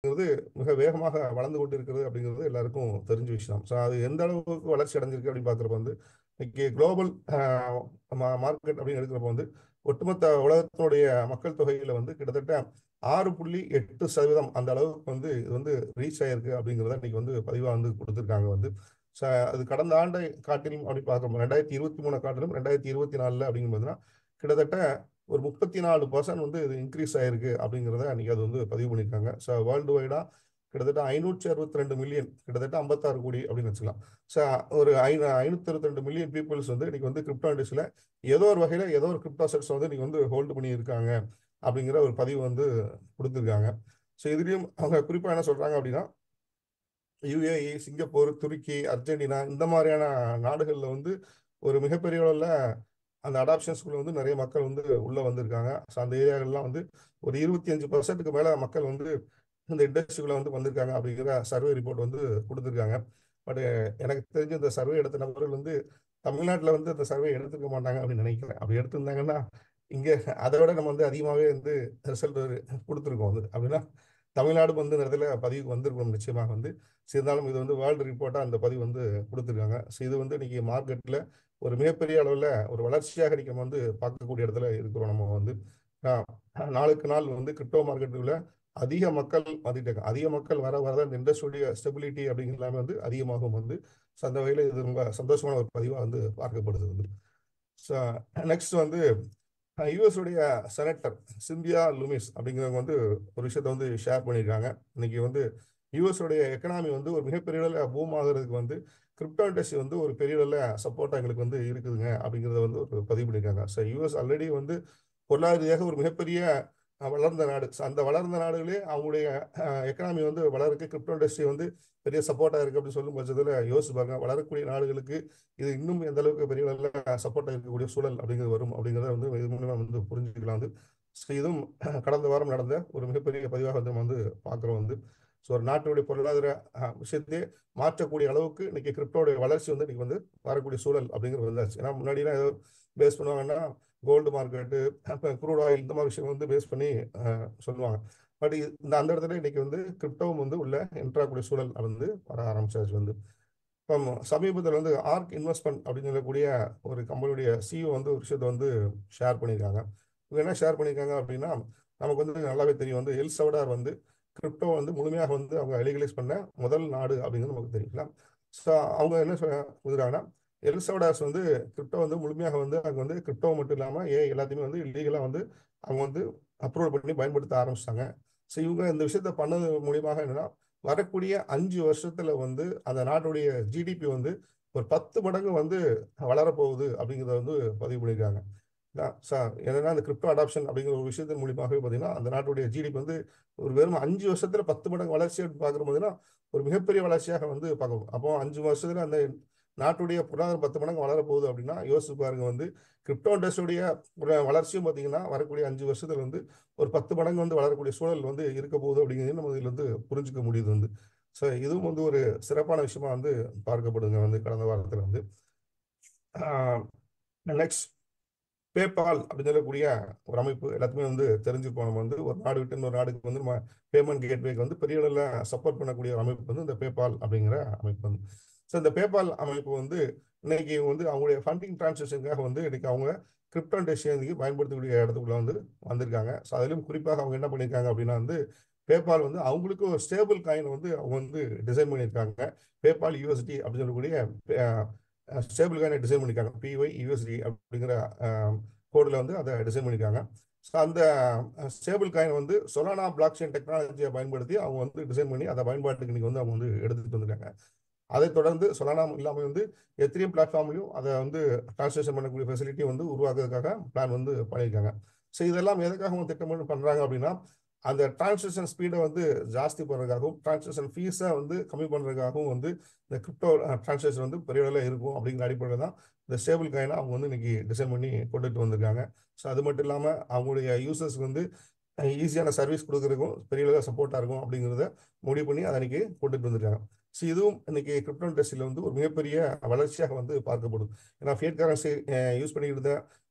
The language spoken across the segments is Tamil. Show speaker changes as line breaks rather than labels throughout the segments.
அப்படிங்கிறது மிக வேகமாக வளர்ந்து கொண்டு இருக்கிறது அப்படிங்கிறது எல்லாருக்கும் தெரிஞ்ச விஷயம் ஸோ அது எந்த அளவுக்கு வளர்ச்சி அடைஞ்சிருக்கு அப்படின்னு பார்க்குறப்ப வந்து இன்னைக்கு குளோபல் மார்க்கெட் அப்படின்னு எடுக்கிறப்ப வந்து ஒட்டுமொத்த உலகத்தினுடைய மக்கள் தொகையில வந்து கிட்டத்தட்ட ஆறு புள்ளி எட்டு சதவீதம் அந்த அளவுக்கு வந்து இது வந்து ரீச் ஆயிருக்கு அப்படிங்கிறத இன்னைக்கு வந்து பதிவாக வந்து கொடுத்துருக்காங்க வந்து ஸோ அது கடந்த ஆண்டை காட்டிலும் அப்படி பார்க்குறோம் ரெண்டாயிரத்தி இருபத்தி மூணு காட்டிலும் ரெண்டாயிரத்தி இருபத்தி நாலில் அப்படிங்கும் போதுன்னா கிட்டத்தட்ட ஒரு முப்பத்தி நாலு பர்சன்ட் வந்து இது இன்க்ரீஸ் ஆயிருக்கு அப்படிங்கிறத அன்னைக்கு அது வந்து பதிவு பண்ணியிருக்காங்க ஸோ வேர்ல்டு வைடாக கிட்டத்தட்ட ஐநூற்றி அறுபத்தி ரெண்டு மில்லியன் கிட்டத்தட்ட ஐம்பத்தாறு கோடி அப்படின்னு வச்சுக்கலாம் ஸோ ஒரு ஐ ஐநூற்றி அறுபத்தி ரெண்டு மில்லியன் பீப்புள்ஸ் வந்து இன்னைக்கு வந்து கிரிப்டோ இண்டஸ்ட்ரியில் ஏதோ ஒரு வகையில் ஏதோ ஒரு கிரிப்டோ செட்ஸ் வந்து இன்னைக்கு வந்து ஹோல்டு பண்ணியிருக்காங்க அப்படிங்கிற ஒரு பதிவு வந்து கொடுத்துருக்காங்க ஸோ இதுலேயும் அவங்க குறிப்பாக என்ன சொல்கிறாங்க அப்படின்னா யுஏஇ சிங்கப்பூர் துருக்கி அர்ஜென்டினா இந்த மாதிரியான நாடுகளில் வந்து ஒரு மிகப்பெரிய அளவில் அந்த அடாப்ஷன்ஸ்குள்ள வந்து நிறைய மக்கள் வந்து உள்ளே வந்திருக்காங்க ஸோ அந்த ஏரியாக்கள்லாம் வந்து ஒரு இருபத்தி அஞ்சு பர்சன்ட்டுக்கு மேலே மக்கள் வந்து இந்த இண்டஸ்ட்ரிக்குள்ள வந்து வந்திருக்காங்க அப்படிங்கிற சர்வே ரிப்போர்ட் வந்து கொடுத்துருக்காங்க பட் எனக்கு தெரிஞ்ச இந்த சர்வே எடுத்த நபர்கள் வந்து தமிழ்நாட்டில் வந்து இந்த சர்வே எடுத்துக்க மாட்டாங்க அப்படின்னு நினைக்கிறேன் அப்படி எடுத்திருந்தாங்கன்னா இங்கே அதை விட நம்ம வந்து அதிகமாகவே வந்து ரிசல்ட் கொடுத்துருக்கோம் வந்து அப்படின்னா தமிழ்நாடு வந்து இந்த இடத்துல பதிவுக்கு வந்திருக்கணும் நிச்சயமாக வந்து இருந்தாலும் இது வந்து வேர்ல்டு ரிப்போர்ட்டாக அந்த பதிவு வந்து கொடுத்துருக்காங்க ஸோ இது வந்து இன்னைக்கு மார்க்கெட்டில் ஒரு மிகப்பெரிய அளவில் ஒரு வளர்ச்சியாக இன்னைக்கு நம்ம வந்து பார்க்கக்கூடிய இடத்துல இருக்கிறோம் நம்ம வந்து நாளுக்கு நாள் வந்து கிரிப்டோ மார்க்கெட்டுக்குள்ள அதிக மக்கள் வந்துட்டு இருக்காங்க அதிக மக்கள் வர வர இந்த இண்டஸ்ட்ரியுடைய ஸ்டெபிலிட்டி அப்படிங்கிற எல்லாமே வந்து அதிகமாகும் வந்து ஸோ அந்த வகையில் இது ரொம்ப சந்தோஷமான ஒரு பதிவாக வந்து பார்க்கப்படுது வந்து ஸோ நெக்ஸ்ட் வந்து யூஎஸுடைய செனட்டர் சிந்தியா லூமிஸ் அப்படிங்கிறவங்க வந்து ஒரு விஷயத்த வந்து ஷேர் பண்ணியிருக்காங்க இன்னைக்கு வந்து யூஎஸோடைய எக்கனாமி வந்து ஒரு மிகப்பெரிய அளவில் பூம் ஆகிறதுக்கு வந்து கிரிப்டோ இண்டஸ்ட்ரி வந்து ஒரு பெரிய அளவில் சப்போர்ட்டாக எங்களுக்கு வந்து இருக்குதுங்க அப்படிங்கிறத வந்து ஒரு பதிவு பண்ணியிருக்காங்க ஸோ யூஎஸ் ஆல்ரெடி வந்து பொருளாதார ரீதியாக ஒரு மிகப்பெரிய வளர்ந்த நாடு அந்த வளர்ந்த நாடுகளே அவங்களுடைய எக்கனாமி வந்து வளருக்கு கிரிப்டோ இண்டஸ்ட்ரி வந்து பெரிய சப்போர்ட்டாக இருக்குது அப்படின்னு சொல்லும் பட்சத்தில் யோசிச்சு பாருங்க வளரக்கூடிய நாடுகளுக்கு இது இன்னும் எந்த அளவுக்கு பெரிய அளவில் சப்போர்ட்டாக இருக்கக்கூடிய சூழல் அப்படிங்கிறது வரும் அப்படிங்கிறத வந்து இது மூலமாக வந்து புரிஞ்சுக்கலாம் வந்து ஸோ இதுவும் கடந்த வாரம் நடந்த ஒரு மிகப்பெரிய பதிவாக வந்து நம்ம வந்து பார்க்குறோம் வந்து ஸோ ஒரு நாட்டினுடைய பொருளாதார விஷயத்தையே மாற்றக்கூடிய அளவுக்கு இன்னைக்கு கிரிப்டோடைய வளர்ச்சி வந்து இன்னைக்கு வந்து வரக்கூடிய சூழல் அப்படிங்கிறது வந்தாச்சு ஏன்னா முன்னாடிலாம் ஏதோ பேஸ் பண்ணுவாங்கன்னா கோல்டு மார்க்கெட்டு இப்போ குரூட் ஆயில் இந்த மாதிரி விஷயம் வந்து பேஸ் பண்ணி சொல்லுவாங்க பட் இந்த அந்த இடத்துல இன்னைக்கு வந்து கிரிப்டோவும் வந்து உள்ள என்ட்ராக்கூடிய சூழல் வந்து வர ஆரம்பிச்சாச்சு வந்து இப்போ சமீபத்தில் வந்து ஆர்க் இன்வெஸ்ட்மெண்ட் அப்படின்னு சொல்லக்கூடிய ஒரு கம்பெனியுடைய சிஇஓ வந்து ஒரு விஷயத்தை வந்து ஷேர் பண்ணியிருக்காங்க இவங்க என்ன ஷேர் பண்ணியிருக்காங்க அப்படின்னா நமக்கு வந்து நல்லாவே தெரியும் வந்து எல் சவடார் வந்து கிரிப்டோ வந்து முழுமையாக வந்து அவங்க லீகலைஸ் பண்ண முதல் நாடு அப்படிங்கிறது நமக்கு தெரியும் ஸோ அவங்க என்ன சொல்றாங்கன்னா எல்சவடாஸ் வந்து கிரிப்டோ வந்து முழுமையாக வந்து அங்கே வந்து கிரிப்டோ மட்டும் இல்லாமல் ஏ எல்லாத்தையுமே வந்து லீகலாக வந்து அவங்க வந்து அப்ரூவல் பண்ணி பயன்படுத்த ஆரம்பிச்சிட்டாங்க ஸோ இவங்க இந்த விஷயத்த பண்ணது மூலியமாக என்னன்னா வரக்கூடிய அஞ்சு வருஷத்துல வந்து அந்த நாட்டுடைய ஜிடிபி வந்து ஒரு பத்து மடங்கு வந்து வளரப்போகுது அப்படிங்கிறத வந்து பதிவு பண்ணியிருக்காங்க என்னன்னா அந்த கிரிப்டோ அடாப்ஷன் அப்படிங்கிற ஒரு விஷயத்தின் மூலியமாகவே பார்த்தீங்கன்னா அந்த நாட்டுடைய ஜிடிபி வந்து ஒரு வெறும் அஞ்சு வருஷத்துல பத்து மடங்கு வளர்ச்சி பார்க்குற போதுன்னா ஒரு மிகப்பெரிய வளர்ச்சியாக வந்து பார்க்கணும் அப்போ அஞ்சு வருஷத்துல அந்த நாட்டுடைய பொருளாதாரம் பத்து மடங்கு வளரப்போகுது அப்படின்னா யோசிச்சு பாருங்க வந்து கிரிப்டோ இண்டஸ்ட்ரியுடைய வளர்ச்சியும் பார்த்தீங்கன்னா வரக்கூடிய அஞ்சு வருஷத்துல வந்து ஒரு பத்து மடங்கு வந்து வளரக்கூடிய சூழல் வந்து இருக்க போகுது அப்படிங்கிறது நம்ம இதில் வந்து புரிஞ்சுக்க முடியுது வந்து ஸோ இதுவும் வந்து ஒரு சிறப்பான விஷயமா வந்து பார்க்கப்படுங்க வந்து கடந்த வாரத்தில் வந்து நெக்ஸ்ட் பேபால் அப்படின்னு சொல்லக்கூடிய ஒரு அமைப்பு எல்லாத்துமே வந்து தெரிஞ்சுப்போம் நம்ம வந்து ஒரு நாடு விட்டு இன்னொரு நாடுக்கு வந்து நம்ம பேமெண்ட் கேட்வேக்கு வந்து பெரிய அளவில் சப்போர்ட் பண்ணக்கூடிய ஒரு அமைப்பு வந்து இந்த பேபால் அப்படிங்கிற அமைப்பு வந்து ஸோ இந்த பேபால் அமைப்பு வந்து இன்னைக்கு வந்து அவங்களுடைய ஃபண்டிங் டிரான்சாக்ஷனுக்காக வந்து இன்னைக்கு அவங்க கிரிப்டோ இண்டஸ்ட்ரி பயன்படுத்தக்கூடிய இடத்துக்குள்ள வந்து வந்திருக்காங்க ஸோ அதிலும் குறிப்பாக அவங்க என்ன பண்ணியிருக்காங்க அப்படின்னா வந்து பேபால் வந்து அவங்களுக்கு ஒரு ஸ்டேபிள் காயின் வந்து அவங்க வந்து டிசைன் பண்ணியிருக்காங்க பேபால் யூஎஸ்டி அப்படின்னு சொல்லக்கூடிய ஸ்டேபிள் காயினை டிசைன் பண்ணியிருக்காங்க பிஒய் யூஎஸ்டி அப்படிங்கிற கோடில் வந்து அதை டிசைன் பண்ணியிருக்காங்க ஸோ அந்த ஸ்டேபிள் காயின் வந்து சொலானா பிளாக் செயின் டெக்னாலஜியை பயன்படுத்தி அவங்க வந்து டிசைன் பண்ணி அதை பயன்பாட்டுக்கு இன்னைக்கு வந்து அவங்க வந்து எடுத்துகிட்டு வந்திருக்காங்க அதை தொடர்ந்து சொலானா இல்லாமல் வந்து எத்திரியம் பிளாட்ஃபார்ம்லையும் அதை வந்து டிரான்ஸ்லேஷன் பண்ணக்கூடிய ஃபெசிலிட்டி வந்து உருவாக்குறதுக்காக பிளான் வந்து பண்ணியிருக்காங்க ஸோ இதெல்லாம் எதுக்காக அவங்க திட்டம் பண்ணுறாங்க அப்படின்னா அந்த டிரான்ஸ்லேஷன் ஸ்பீடை வந்து ஜாஸ்தி பண்ணுறதுக்காகவும் டிரான்ஸ்லேஷன் ஃபீஸை வந்து கம்மி பண்ணுறதுக்காகவும் வந்து இந்த கிரிப்டோ டிரான்ஸ்லேஷன் வந்து பெரிய அளவில் இருக்கும் அப்படிங்கிற அடிப்படையில் தான் இந்த ஸ்டேபிள் காயினை அவங்க வந்து இன்னைக்கு டிசைன் பண்ணி கொண்டுட்டு வந்திருக்காங்க ஸோ அது மட்டும் இல்லாமல் அவங்களுடைய யூசர்ஸ்க்கு வந்து ஈஸியான சர்வீஸ் கொடுக்குறதுக்கும் பெரிய அளவில் சப்போர்ட்டாக இருக்கும் அப்படிங்கிறத முடிவு பண்ணி அதை அன்னைக்கு கொண்டுட்டு வந்திருக்காங்க ஸோ இதுவும் இன்னைக்கு கிரிப்டோ இண்டஸ்ட்ரியில் வந்து ஒரு மிகப்பெரிய வளர்ச்சியாக வந்து பார்க்கப்படும் ஏன்னா ஃபியட் கரன்சி யூஸ் பண்ணிட்டு இருந்த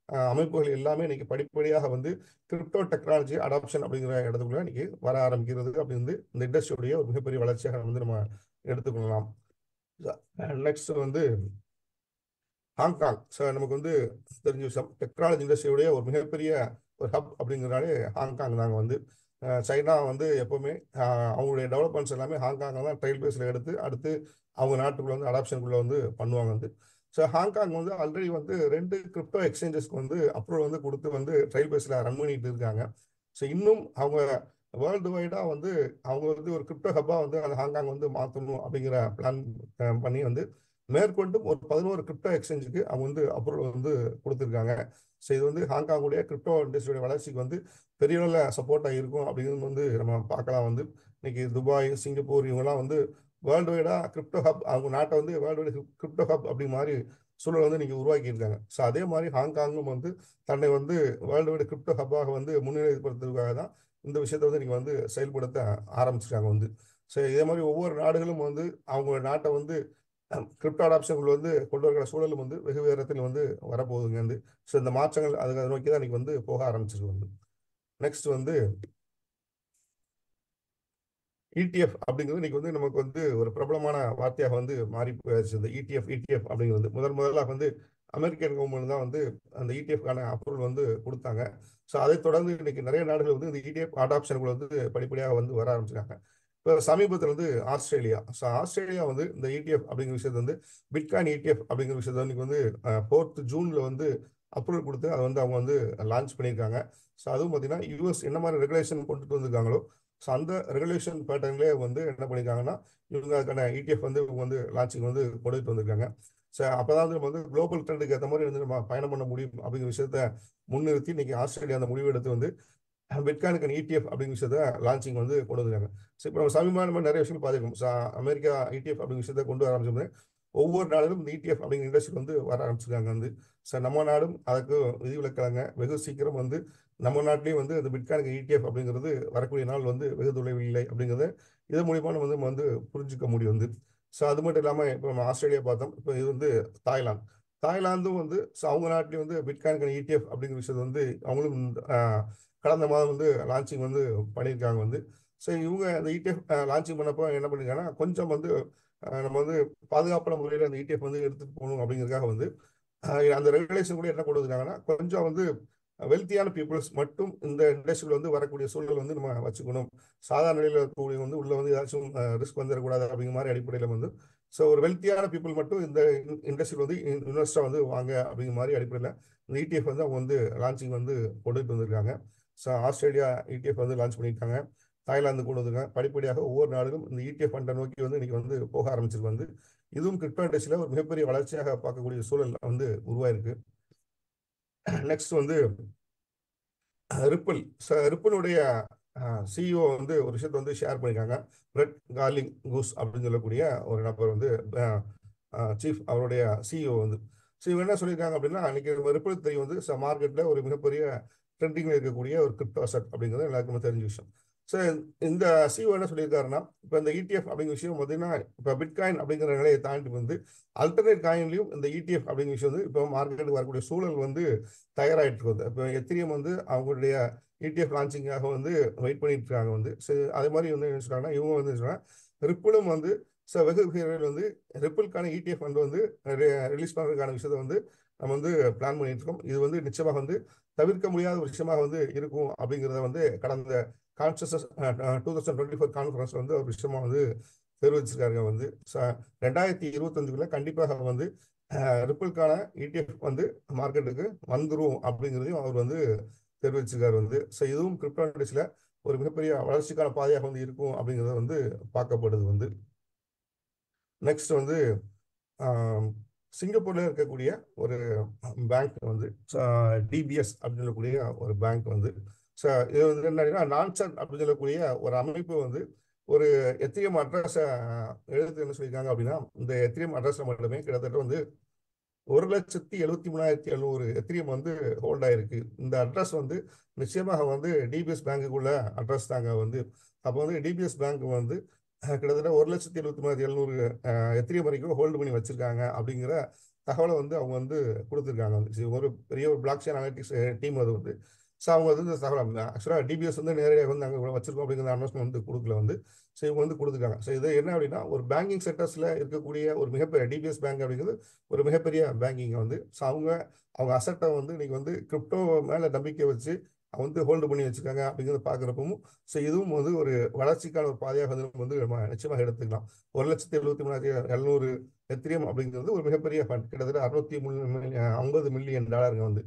அஹ், அமைப்புகள் எல்லாமே இன்னைக்கு படிப்படியாக வந்து கிரிப்டோ டெக்னாலஜி அடாப்ஷன் அப்படிங்கிற இடத்துக்குள்ள இன்னைக்கு வர ஆரம்பிக்கிறது அப்படி வந்து இந்த இண்டஸ்ட்ரியுடைய ஒரு மிகப்பெரிய வளர்ச்சியாக வந்து நம்ம எடுத்துக்கொள்ளலாம் நெக்ஸ்ட் வந்து ஹாங்காங் ஸோ நமக்கு வந்து தெரிஞ்ச விஷயம் டெக்னாலஜி இண்டஸ்ட்ரியுடைய ஒரு மிகப்பெரிய ஒரு ஹப் அப்படிங்கிறனாலே ஹாங்காங் நாங்கள் வந்து அஹ், சைனா வந்து எப்போவுமே அஹ், அவங்களுடைய டெவலப்மெண்ட்ஸ் எல்லாமே ஹாங்காங் தான் ட்ரையல் பேஸில் எடுத்து அடுத்து அவங்க நாட்டுக்குள்ள வந்து அடாப்ஷனுக்குள்ள வந்து பண்ணுவாங்க வந்து ஸோ ஹாங்காங் வந்து ஆல்ரெடி வந்து ரெண்டு கிரிப்டோ எக்ஸ்சேஞ்சஸ்க்கு வந்து அப்ரூவல் வந்து கொடுத்து வந்து ட்ரையல் பேஸில் ரன் பண்ணிட்டு இருக்காங்க ஸோ இன்னும் அவங்க வேர்ல்டு வைடாக வந்து அவங்க வந்து ஒரு கிரிப்டோ ஹப்பாக வந்து அந்த ஹாங்காங் வந்து மாற்றணும் அப்படிங்கிற பிளான் பண்ணி வந்து மேற்கொண்டும் ஒரு பதினோரு கிரிப்டோ எக்ஸ்சேஞ்சுக்கு அவங்க வந்து அப்ரூவல் வந்து கொடுத்துருக்காங்க ஸோ இது வந்து ஹாங்காங்குடைய கிரிப்டோ இண்டஸ்ட்ரியோட வளர்ச்சிக்கு வந்து பெரிய அளவில் சப்போர்ட்டாக இருக்கும் அப்படிங்கிறது வந்து நம்ம பார்க்கலாம் வந்து இன்னைக்கு துபாய் சிங்கப்பூர் இவங்கெல்லாம் வந்து வேர்ல்டு வைடாக கிரிப்டோ ஹப் அவங்க நாட்டை வந்து வேர்ல்டு வைடு கிரிப்டோ ஹப் அப்படி மாதிரி சூழல் வந்து இன்னைக்கு உருவாக்கியிருக்காங்க ஸோ அதே மாதிரி ஹாங்காங்கும் வந்து தன்னை வந்து வேர்ல்டு வைடு கிரிப்டோ ஹப்பாக வந்து முன்னிலைப்படுத்துறதுக்காக தான் இந்த விஷயத்தை வந்து இன்னைக்கு வந்து செயல்படுத்த ஆரம்பிச்சிருக்காங்க வந்து ஸோ இதே மாதிரி ஒவ்வொரு நாடுகளும் வந்து அவங்க நாட்டை வந்து கிரிப்டோ அடாப்ஷன்கள் வந்து கொண்டு வருகிற சூழலும் வந்து வெகு வேகத்தில் வந்து வரப்போகுதுங்க வந்து ஸோ இந்த மாற்றங்கள் அதுக்கு அதை நோக்கி தான் இன்னைக்கு வந்து போக ஆரம்பிச்சிருக்கு வந்து நெக்ஸ்ட் வந்து இடிஎஃப் அப்படிங்கிறது இன்னைக்கு வந்து நமக்கு வந்து ஒரு பிரபலமான வார்த்தையாக வந்து மாறி போயாச்சு இந்த இடிஎஃப் இடிஎஃப் அப்படிங்கிறது முதல் முதலாக வந்து அமெரிக்கன் கவர்மெண்ட் தான் வந்து அந்த இடிஎஃப்கான அப்ரூவல் வந்து கொடுத்தாங்க ஸோ அதை தொடர்ந்து இன்னைக்கு நிறைய நாடுகள் வந்து இந்த இடிஎஃப் அடாப்ஷனுக்குள்ள வந்து படிப்படியாக வந்து வர ஆரம்பிச்சிருக்காங்க இப்போ சமீபத்தில் வந்து ஆஸ்திரேலியா ஸோ ஆஸ்திரேலியா வந்து இந்த இடிஎஃப் அப்படிங்கிற விஷயத்தை வந்து பிட்காயின் இடிஎஃப் அப்படிங்கிற விஷயத்தை இன்னைக்கு வந்து ஃபோர்த் ஜூனில் வந்து அப்ரூவல் கொடுத்து அதை வந்து அவங்க வந்து லான்ச் பண்ணியிருக்காங்க ஸோ அதுவும் பார்த்தீங்கன்னா யூஎஸ் என்ன மாதிரி ரெகுலேஷன் கொண்டுட்டு வந்திருக்காங்களோ ஸோ அந்த ரெகுலேஷன் பேட்டர்ன்லேயே வந்து என்ன பண்ணியிருக்காங்கன்னா இவங்க அதுக்கான இடிஎஃப் வந்து இவங்க வந்து லான்ச்சிங் வந்து கொண்டுட்டு வந்திருக்காங்க ஸோ அப்போ தான் வந்து நம்ம வந்து குளோபல் ட்ரெண்டுக்கு ஏற்ற மாதிரி வந்து நம்ம பயணம் பண்ண முடியும் அப்படிங்கிற விஷயத்த முன்னிறுத்தி இன்னைக்கு ஆஸ்திரேலியா அந்த முடிவு எடுத்து வந்து பிட்கானுக்கான இடிஎஃப் அப்படிங்கிற விஷயத்த லான்ச்சிங் வந்து கொண்டு வந்திருக்காங்க ஸோ இப்போ நம்ம சமீபமாக நம்ம நிறைய விஷயங்கள் பார்த்துருக்கோம் ஸோ அமெரிக்கா இடிஎஃப் அப்படிங்கிற விஷயத்த கொண்டு வர ஆரம்பிச்சோம்னா ஒவ்வொரு நாளிலும் இந்த இடிஎஃப் அப்படிங்கிற இண்டஸ்ட்ரி வந்து வர ஆரம்பிச்சிருக்காங்க வந்து ஸோ நம்ம நாடும் அதுக்கு விதிவிலக்காங்க வெகு சீக்கிரம் வந்து நம்ம நாட்டிலையும் வந்து அந்த பிட்கானுக்கு இடிஎஃப் அப்படிங்கிறது வரக்கூடிய நாள் வந்து வெகு தொலைவில் இல்லை அப்படிங்கிறத இது மூலியமா நம்ம வந்து நம்ம வந்து புரிஞ்சுக்க முடியும் வந்து ஸோ அது மட்டும் இல்லாமல் இப்போ நம்ம ஆஸ்திரேலியா பார்த்தோம் இப்போ இது வந்து தாய்லாந்து தாய்லாந்தும் வந்து ஸோ அவங்க நாட்டிலையும் வந்து பிட்கானுக்கான இடிஎஃப் அப்படிங்கிற விஷயத்தை வந்து அவங்களும் ஆஹ், கடந்த மாதம் வந்து லான்ச்சிங் வந்து பண்ணியிருக்காங்க வந்து ஸோ இவங்க அந்த இடிஎஃப் லான்ச்சிங் பண்ணப்போ என்ன பண்ணிருக்காங்கன்னா கொஞ்சம் வந்து ஆஹ், நம்ம வந்து பாதுகாப்பான முறையில் அந்த இடிஎஃப் வந்து எடுத்துகிட்டு போகணும் அப்படிங்கிறதுக்காக வந்து ஆஹ், அந்த ரெகுலேஷன் கூட என்ன கொண்டு வந்திருக்காங்கன்னா கொஞ்சம் வந்து வெல்த்தியான பீப்புள்ஸ் மட்டும் இந்த இண்டஸ்ட்ரியில் வந்து வரக்கூடிய சூழல் வந்து நம்ம வச்சுக்கணும் சாதாரண நிலையில் இருக்கக்கூடிய வந்து உள்ள வந்து ஏதாச்சும் ரிஸ்க் வந்துடக்கூடாது அப்படிங்கிற மாதிரி அடிப்படையில் வந்து ஸோ ஒரு வெல்த்தியான பீப்புள் மட்டும் இந்த இண்டஸ்ட்ரியில் வந்து இன்வெஸ்டாக வந்து வாங்க அப்படிங்கிற மாதிரி அடிப்படையில் இந்த இடிஎஃப் வந்து அவங்க வந்து லான்ச்சிங் வந்து கொண்டுட்டு வந்திருக்காங்க ஸோ ஆஸ்திரேலியா இடிஎஃப் வந்து லான்ச் பண்ணியிருக்காங்க தாய்லாந்து கொண்டு வந்திருக்காங்க படிப்படியாக ஒவ்வொரு நாடுகளும் இந்த இடிஎஃப் ஃபண்டை நோக்கி வந்து இன்னைக்கு வந்து போக ஆரம்பிச்சிருக்கு வந்து இதுவும் கிரிப்டோ இண்டஸ்ட்ரியில் ஒரு மிகப்பெரிய வளர்ச்சியாக பார்க்கக்கூடிய சூழல் வந்து உருவாயிருக்கு நெக்ஸ்ட் வந்து ரிப்பிள் ரிப்பிளுடைய சிஇஓ வந்து ஒரு விஷயத்தை வந்து ஷேர் பண்ணியிருக்காங்க பிரெட் கார்லிங் கூஸ் அப்படின்னு சொல்லக்கூடிய ஒரு நபர் வந்து சீஃப் அவருடைய சிஇஓ வந்து ஸோ இவங்க என்ன சொல்லியிருக்காங்க அப்படின்னா அன்னைக்கு ரிப்பிள் தெரியும் வந்து மார்க்கெட்டில் ஒரு மிகப்பெரிய ட்ரெண்டிங்கில் இருக்கக்கூடிய ஒரு கிரிப்டோ அசட் அப்படிங்கிறது எல்லாருக்குமே தெரிஞ்ச விஷயம் ஸோ இந்த சிஓ என்ன சொல்லியிருக்காருன்னா இப்போ இந்த இடிஎஃப் அப்படிங்கிற விஷயம் பார்த்தீங்கன்னா இப்போ பிட்காயின் அப்படிங்கிற நிலையை தாண்டி வந்து அல்டர்னேட் காயின்லையும் இந்த இடிஎஃப் அப்படிங்கிற விஷயம் வந்து இப்போ மார்க்கெட்டுக்கு வரக்கூடிய சூழல் வந்து தயாராகிட்டு இருக்குது இப்போ எத்திரியம் வந்து அவங்களுடைய இடிஎஃப் லான்ச்சிங்காக வந்து வெயிட் பண்ணிட்டு இருக்காங்க வந்து ஸோ அதே மாதிரி வந்து என்ன சொல்றாங்கன்னா இவங்க வந்து சொல்றாங்க ரிப்பிளும் வந்து ஸோ வெகு விரைவில் வந்து ரிப்பிளுக்கான இடிஎஃப் வந்து வந்து ரிலீஸ் பண்ணுறதுக்கான விஷயத்தை வந்து நம்ம வந்து பிளான் பண்ணிட்டு இருக்கோம் இது வந்து நிச்சயமாக வந்து தவிர்க்க முடியாத ஒரு விஷயமாக வந்து இருக்கும் அப்படிங்கிறத வந்து கடந்த Kansas two thousand twenty four conference வந்து ஒரு விஷயமா வந்து தெரிவிச்சிருக்காங்க வந்து ரெண்டாயிரத்தி இருபத்தஞ்சுக்குள்ள கண்டிப்பாக வந்து ரிப்பிள்கான இடிஎஃப் வந்து மார்க்கெட்டுக்கு வந்துடும் அப்படிங்கிறதையும் அவர் வந்து தெரிவிச்சிருக்காரு வந்து ஸோ இதுவும் கிரிப்டோ இண்டஸ்ட்ரியில் ஒரு மிகப்பெரிய வளர்ச்சிக்கான பாதையாக வந்து இருக்கும் அப்படிங்கிறது வந்து பார்க்கப்படுது வந்து நெக்ஸ்ட் வந்து சிங்கப்பூர்ல இருக்கக்கூடிய ஒரு பேங்க் வந்து டிபிஎஸ் அப்படின்னு சொல்லக்கூடிய ஒரு பேங்க் வந்து ஸோ இது வந்து என்னன்னா நான்சன் அப்படின்னு சொல்லக்கூடிய ஒரு அமைப்பு வந்து ஒரு எத்திரியம் அட்ரஸை எழுத்து என்ன சொல்லியிருக்காங்க அப்படின்னா இந்த எத்திரியம் அட்ரஸில் மட்டுமே கிட்டத்தட்ட வந்து ஒரு லட்சத்தி எழுபத்தி மூணாயிரத்தி எழுநூறு எத்திரியம் வந்து ஹோல்ட் ஆயிருக்கு இந்த அட்ரஸ் வந்து நிச்சயமாக வந்து டிபிஎஸ் பேங்குக்குள்ள அட்ரஸ் தாங்க வந்து அப்போ வந்து டிபிஎஸ் பேங்க் வந்து கிட்டத்தட்ட ஒரு லட்சத்தி எழுபத்தி மூணாயிரத்தி எழுநூறு எத்திரியம் வரைக்கும் ஹோல்டு பண்ணி வச்சிருக்காங்க அப்படிங்கிற தகவலை வந்து அவங்க வந்து கொடுத்துருக்காங்க வந்து இது ஒரு பெரிய ஒரு பிளாக் செயின் அனலிட்டிக்ஸ் டீம் அது வந்து ஸோ அவங்க வந்து இந்த தகவல் ஆக்சுவலாக டிபிஎஸ் வந்து நேரடியாக வந்து நாங்கள் வச்சிருக்கோம் அப்படிங்கிற அனௌன்ஸ்மெண்ட் வந்து கொடுக்கல வந்து ஸோ இவங்க வந்து கொடுத்துருக்காங்க ஸோ இது என்ன அப்படின்னா ஒரு பேங்கிங் செக்டர்ஸில் இருக்கக்கூடிய ஒரு மிகப்பெரிய டிபிஎஸ் பேங்க் அப்படிங்கிறது ஒரு மிகப்பெரிய பேங்கிங் வந்து ஸோ அவங்க அவங்க அசட்டை வந்து இன்னைக்கு வந்து கிரிப்டோ மேலே நம்பிக்கை வச்சு வந்து ஹோல்டு பண்ணி வச்சிருக்காங்க அப்படிங்கிறத பார்க்குறப்பவும் ஸோ இதுவும் வந்து ஒரு வளர்ச்சிக்கான ஒரு பாதையாக வந்து நம்ம வந்து நம்ம நிச்சயமாக எடுத்துக்கலாம் ஒரு லட்சத்தி எழுபத்தி மூணாயிரத்தி எழுநூறு எத்திரியம் அப்படிங்கிறது ஒரு மிகப்பெரிய ஃபண்ட் கிட்டத்தட்ட அறுநூத்தி மூணு ஐம்பது மில்லியன் டாலருங்க வந்து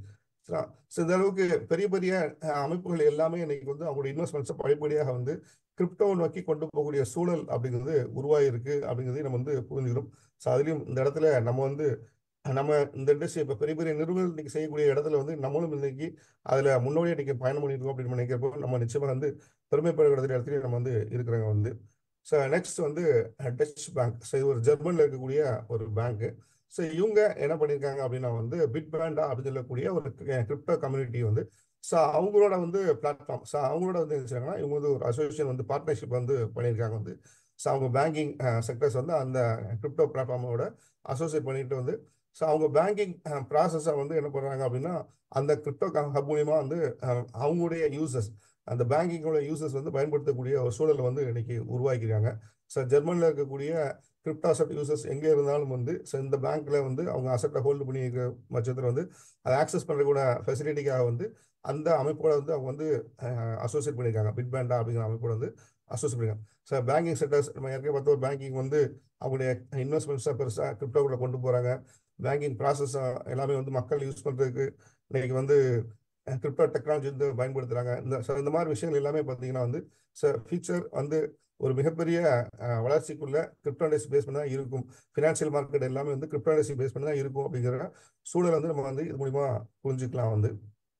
ஸோ இந்த அளவுக்கு பெரிய பெரிய அமைப்புகள் எல்லாமே இன்னைக்கு வந்து அவங்களுடைய இன்வெஸ்ட்மெண்ட்ஸை படிப்படியாக வந்து கிரிப்டோ நோக்கி கொண்டு போகக்கூடிய சூழல் அப்படிங்கிறது உருவாயிருக்கு அப்படிங்கிறதையும் நம்ம வந்து புரிஞ்சுக்கிறோம் ஸோ அதுலேயும் இந்த இடத்துல நம்ம வந்து நம்ம இந்த இண்டஸ்ட்ரி இப்போ பெரிய பெரிய நிறுவனங்கள் இன்னைக்கு செய்யக்கூடிய இடத்துல வந்து நம்மளும் இன்னைக்கு அதில் முன்னோடியாக இன்னைக்கு பயணம் பண்ணியிருக்கோம் அப்படின்னு நினைக்கிறப்போ நம்ம நிச்சயமாக வந்து பெருமைப்படக்கூடிய இடத்துலையும் நம்ம வந்து இருக்கிறாங்க வந்து ஸோ நெக்ஸ்ட் வந்து டச் பேங்க் ஸோ இது ஒரு ஜெர்மனில் இருக்கக்கூடிய ஒரு பேங்க்கு ஸோ இவங்க என்ன பண்ணியிருக்காங்க அப்படின்னா வந்து பிட் பேண்டா அப்படின்னு சொல்லக்கூடிய ஒரு கிரிப்டோ கம்யூனிட்டி வந்து ஸோ அவங்களோட வந்து பிளாட்ஃபார்ம் ஸோ அவங்களோட வந்து என்ன இவங்க வந்து ஒரு அசோசியேஷன் வந்து பார்ட்னர்ஷிப் வந்து பண்ணியிருக்காங்க வந்து ஸோ அவங்க பேங்கிங் செக்டர்ஸ் வந்து அந்த கிரிப்டோ பிளாட்ஃபார்மோட அசோசியேட் பண்ணிட்டு வந்து ஸோ அவங்க பேங்கிங் ப்ராசஸை வந்து என்ன பண்ணுறாங்க அப்படின்னா அந்த கிரிப்டோ ஹப் மூலியமாக வந்து அவங்களுடைய யூசர்ஸ் அந்த பேங்கிங்கோட யூசர்ஸ் வந்து பயன்படுத்தக்கூடிய ஒரு சூழலை வந்து இன்னைக்கு உருவாக்கிருக்காங்க ஸோ ஜெர்மனியில் இருக்கக்கூடிய கிரிப்டோ அசட் யூசர்ஸ் எங்கே இருந்தாலும் வந்து ஸோ இந்த பேங்க்ல வந்து அவங்க அசட்டை ஹோல்டு பண்ணி இருக்கிற பட்சத்தில் வந்து அதை ஆக்சஸ் பண்ணுறக்கூட ஃபெசிலிட்டிக்காக வந்து அந்த அமைப்போட வந்து அவங்க வந்து அசோசியேட் பண்ணியிருக்காங்க பிட் பேண்டா அப்படிங்கிற அமைப்போட வந்து அசோசியேட் பண்ணியிருக்காங்க ஸோ பேங்கிங் செக்டர்ஸ் நம்ம ஏற்கனவே பார்த்த ஒரு பேங்கிங் வந்து அவங்களுடைய இன்வெஸ்ட்மெண்ட்ஸாக பெருசாக கிரிப்டோக்குள்ள கொண்டு போகிறாங்க பேங்கிங் ப்ராசஸ் எல்லாமே வந்து மக்கள் யூஸ் பண்ணுறதுக்கு இன்னைக்கு வந்து கிரிப்டோ டெக்னாலஜி வந்து பயன்படுத்துகிறாங்க இந்த ஸோ இந்த மாதிரி விஷயங்கள் எல்லாமே பார்த்தீங்கன்னா வந்து ஸோ ஃபியூச்சர் வந்து ஒரு மிகப்பெரிய வளர்ச்சிக்குள்ள கிரிப்டோ இண்டஸ்ட்ரி பேஸ் பண்ணி தான் இருக்கும் ஃபினான்ஷியல் மார்க்கெட் எல்லாமே வந்து கிரிப்டோ இண்டஸ்ட்ரி பேஸ் பண்ணி தான் இருக்கும் அப்படிங்கிற சூழல் வந்து நம்ம வந்து இது மூலிமா புரிஞ்சுக்கலாம் வந்து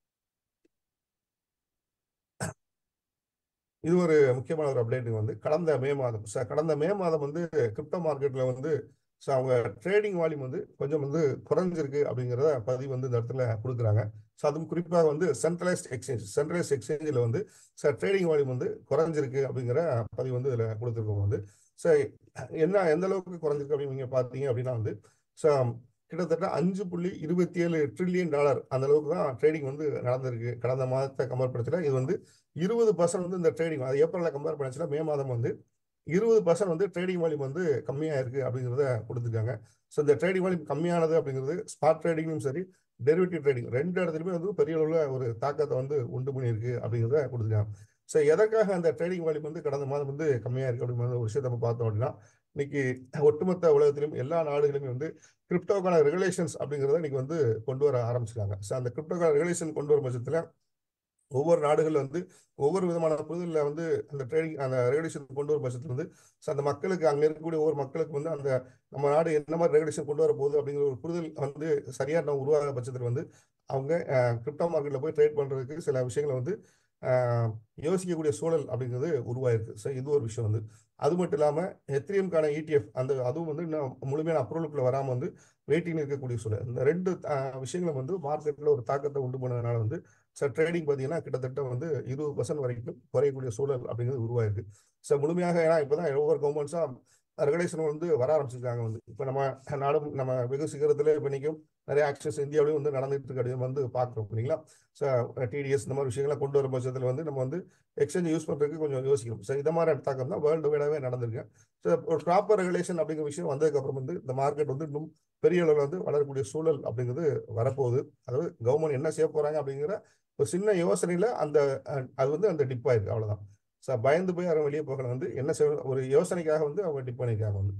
இது ஒரு முக்கியமான ஒரு அப்டேட் வந்து கடந்த மே மாதம் சார் கடந்த மே மாதம் வந்து கிரிப்டோ மார்க்கெட்டில் வந்து ஸோ அவங்க ட்ரேடிங் வால்யூம் வந்து கொஞ்சம் வந்து குறைஞ்சிருக்கு அப்படிங்கிறத பதிவு வந்து இந்த இடத்துல கொடுக்குறாங்க ஸோ அதுவும் குறிப்பாக வந்து சென்ட்ரலைஸ்ட் எக்ஸ்சேஞ்ச் சென்ட்ரலைஸ்ட் எக்ஸ்சேஞ்சில் வந்து சார் ட்ரேடிங் வால்யூம் வந்து குறைஞ்சிருக்கு அப்படிங்கிற பதிவு வந்து இதில் கொடுத்துருக்கோம் வந்து ஸோ என்ன எந்த அளவுக்கு குறைஞ்சிருக்கு அப்படின்னு நீங்கள் பார்த்தீங்க அப்படின்னா வந்து ஸோ கிட்டத்தட்ட அஞ்சு புள்ளி இருபத்தி ஏழு ட்ரில்லியன் டாலர் அந்த அளவுக்கு தான் ட்ரேடிங் வந்து நடந்திருக்கு கடந்த மாதத்தை கம்பேர் பண்ணச்சுல இது வந்து இருபது பர்சன்ட் வந்து இந்த ட்ரேடிங் அது ஏப்ரலில் கம்பேர் பண்ணச்சுல மே மாதம் வந்து இருபது பர்சன்ட் வந்து ட்ரேடிங் வால்யூம் வந்து கம்மியாக இருக்குது அப்படிங்கிறத கொடுத்துருக்காங்க ஸோ இந்த ட்ரேடிங் வால்யூம் கம்மியானது அப்படிங்கிறது ஸ்பாட் ட்ரேடிங்கும் சரி டெரிவேட்டிவ் ட்ரேடிங் ரெண்டு இடத்துலையுமே வந்து பெரிய அளவில் ஒரு தாக்கத்தை வந்து உண்டு பண்ணியிருக்கு அப்படிங்கிறத கொடுத்துருக்காங்க ஸோ எதற்காக அந்த ட்ரேடிங் வால்யூம் வந்து கடந்த மாதம் வந்து கம்மியாக இருக்குது அப்படிங்கிற ஒரு விஷயத்தை நம்ம பார்த்தோம் அப்படின்னா இன்னைக்கு ஒட்டுமொத்த உலகத்திலும் எல்லா நாடுகளுமே வந்து கிரிப்டோக்கான ரெகுலேஷன்ஸ் அப்படிங்கிறத இன்னைக்கு வந்து கொண்டு வர ஆரம்பிச்சிருக்காங்க ஸோ அந்த கிரிப்டோக்கான ரெகுலேஷன் கொண்டு வரும் பட்சத்தில் ஒவ்வொரு நாடுகள் வந்து ஒவ்வொரு விதமான புரிதலில் வந்து அந்த ட்ரேடிங் அந்த ரெகுலேஷன் கொண்டு வரும் பட்சத்தில் வந்து ஸோ அந்த மக்களுக்கு அங்கே இருக்கக்கூடிய ஒவ்வொரு மக்களுக்கு வந்து அந்த நம்ம நாடு என்ன மாதிரி ரெகுலேஷன் கொண்டு வர போகுது அப்படிங்கிற ஒரு புரிதல் வந்து சரியான உருவாக பட்சத்தில் வந்து அவங்க கிரிப்டோ மார்க்கெட்டில் போய் ட்ரேட் பண்ணுறதுக்கு சில விஷயங்களை வந்து யோசிக்கக்கூடிய சூழல் அப்படிங்கிறது உருவாயிருக்கு ஸோ இது ஒரு விஷயம் வந்து அது மட்டும் இல்லாமல் எத்திரியம்கான இடிஎஃப் அந்த அதுவும் வந்து இன்னும் முழுமையான அப்ரூவலுக்குள்ள வராமல் வந்து வெயிட்டிங் இருக்கக்கூடிய சூழல் இந்த ரெண்டு விஷயங்களும் வந்து மார்க்கெட்டில் ஒரு தாக்கத்தை உண்டு பண்ணதுனால வந்து சார் ட்ரேடிங் பார்த்தீங்கன்னா கிட்டத்தட்ட வந்து இருபது பர்சன்ட் வரைக்கும் குறையக்கூடிய சூழல் அப்படிங்கிறது உருவாயிருக்கு ஸோ முழுமையாக ஏன்னா இப்போ தான் ஒவ்வொரு கவர்மெண்ட்ஸாக ரெகுலேஷன் வந்து வர ஆரம்பிச்சிருக்காங்க வந்து இப்போ நம்ம நாடும் நம்ம வெகு சிகரத்தில் இப்போ நிற்கும் நிறைய ஆக்ஷன்ஸ் இந்தியாவிலையும் வந்து நடந்துட்டு இருக்கு அப்படின்னு வந்து பார்க்குறோம் இல்லைங்களா ஸோ டிடிஎஸ் இந்த மாதிரி விஷயங்கள்லாம் கொண்டு வரும் பட்சத்தில் வந்து நம்ம வந்து எக்ஸ்சேஞ்ச் யூஸ் பண்ணுறதுக்கு கொஞ்சம் யோசிக்கணும் ஸோ இந்த மாதிரி தாக்கம் தான் வேர்ல்டு வைடாகவே நடந்திருக்கு ஸோ ஒரு ப்ராப்பர் ரெகுலேஷன் அப்படிங்கிற விஷயம் வந்ததுக்கப்புறம் வந்து இந்த மார்க்கெட் வந்து இன்னும் பெரிய அளவில் வந்து வளரக்கூடிய சூழல் அப்படிங்கிறது வரப்போகுது அதாவது கவர்மெண்ட் என்ன செய்ய போகிறாங்க அப்படிங்கிற ஒரு சின்ன யோசனையில் அந்த அது வந்து அந்த டிப் ஆயிருக்கு அவ்வளோதான் ஸோ பயந்து போய் யாரும் வெளியே போகல வந்து என்ன செய்ய ஒரு யோசனைக்காக வந்து அவங்க டிப் பண்ணியிருக்காங்க வந்து